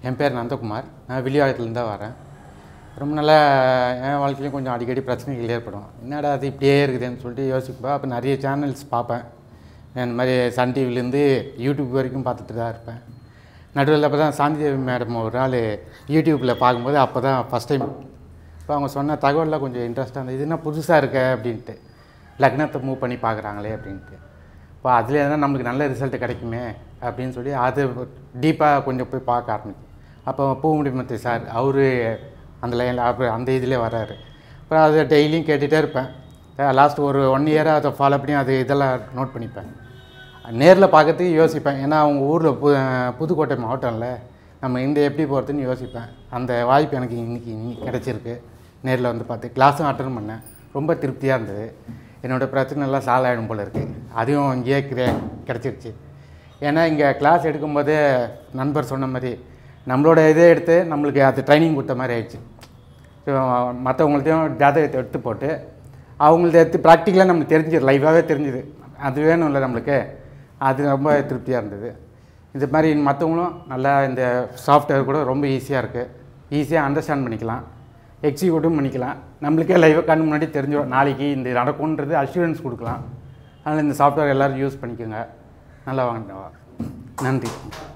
என் பேர் நந்தகுமார் நான் வில்லிவாக்கத்துலேருந்து தான் வரேன் ரொம்ப நல்லா என் வாழ்க்கையிலையும் கொஞ்சம் அடிக்கடி பிரச்சனைகள் ஏற்படும் என்னடா அது இப்படியே இருக்குதுன்னு சொல்லிட்டு யோசிப்பேன் அப்போ நிறைய சேனல்ஸ் பார்ப்பேன் இந்த மாதிரி சன் டிவிலேருந்து யூடியூப் வரைக்கும் பார்த்துட்டு தான் இருப்பேன் நடுவில் அப்போ தான் சாந்திதேவி மேடம் ஒரு நாள் யூடியூப்பில் பார்க்கும்போது அப்போ தான் ஃபஸ்ட் டைம் இப்போ அவங்க சொன்ன தகவலில் கொஞ்சம் இன்ட்ரெஸ்ட்டாக இருந்தது இது என்ன புதுசாக இருக்க அப்படின்ட்டு லக்னத்தை மூவ் பண்ணி பார்க்குறாங்களே அப்படின்ட்டு இப்போ அதில் எதனா நம்மளுக்கு நல்ல ரிசல்ட் கிடைக்குமே அப்படின்னு சொல்லி அது டீப்பாக கொஞ்சம் போய் பார்க்க ஆரம்பிச்சு அப்போ பூமுடிமத்தி சார் அவர் அந்த லைனில் அப்புறம் அந்த இதிலே வராரு அப்புறம் அதை டெய்லியும் கேட்டுகிட்டே இருப்பேன் லாஸ்ட் ஒரு ஒன் இயராக அதை ஃபாலோ பண்ணி அது இதெல்லாம் நோட் பண்ணிப்பேன் நேரில் பார்க்கறதுக்கு யோசிப்பேன் ஏன்னா அவங்க ஊரில் பு புதுக்கோட்டை மாவட்டம்ல நம்ம இந்த எப்படி போகிறதுன்னு யோசிப்பேன் அந்த வாய்ப்பு எனக்கு இன்னைக்கு இன்னைக்கு கிடச்சிருக்கு நேரில் வந்து பார்த்து கிளாஸும் அட்டன் பண்ணேன் ரொம்ப திருப்தியாக இருந்தது என்னோடய பிரச்சனை எல்லாம் சால்வ் ஆகிடும் போல இருக்குது அதுவும் இங்கேயே கிரே கிடச்சிருச்சு ஏன்னா இங்கே கிளாஸ் எடுக்கும்போதே நண்பர் சொன்ன மாதிரி நம்மளோட இதை எடுத்து நம்மளுக்கு அது ட்ரைனிங் கொடுத்த மாதிரி ஆயிடுச்சு மற்றவங்கள்ட்டையும் ஜாதகத்தை எடுத்து போட்டு அவங்கள்ட்ட எடுத்து ப்ராக்டிக்கலாக நம்மளுக்கு தெரிஞ்சுது லைவாகவே தெரிஞ்சுது அது வேணும்ல நம்மளுக்கு அது ரொம்ப திருப்தியாக இருந்தது இது மாதிரி மற்றவங்களும் நல்லா இந்த சாஃப்ட்வேர் கூட ரொம்ப ஈஸியாக இருக்குது ஈஸியாக அண்டர்ஸ்டாண்ட் பண்ணிக்கலாம் எக்ஸிக்யூட்டும் பண்ணிக்கலாம் நம்மளுக்கே லைவாக கண் முன்னாடி தெரிஞ்சிடும் நாளைக்கு இந்த நடக்கும்ன்றது அஷூரன்ஸ் கொடுக்கலாம் அதனால் இந்த சாஃப்ட்வேர் எல்லோரும் யூஸ் பண்ணிக்கோங்க நல்லா வாங்க நன்றி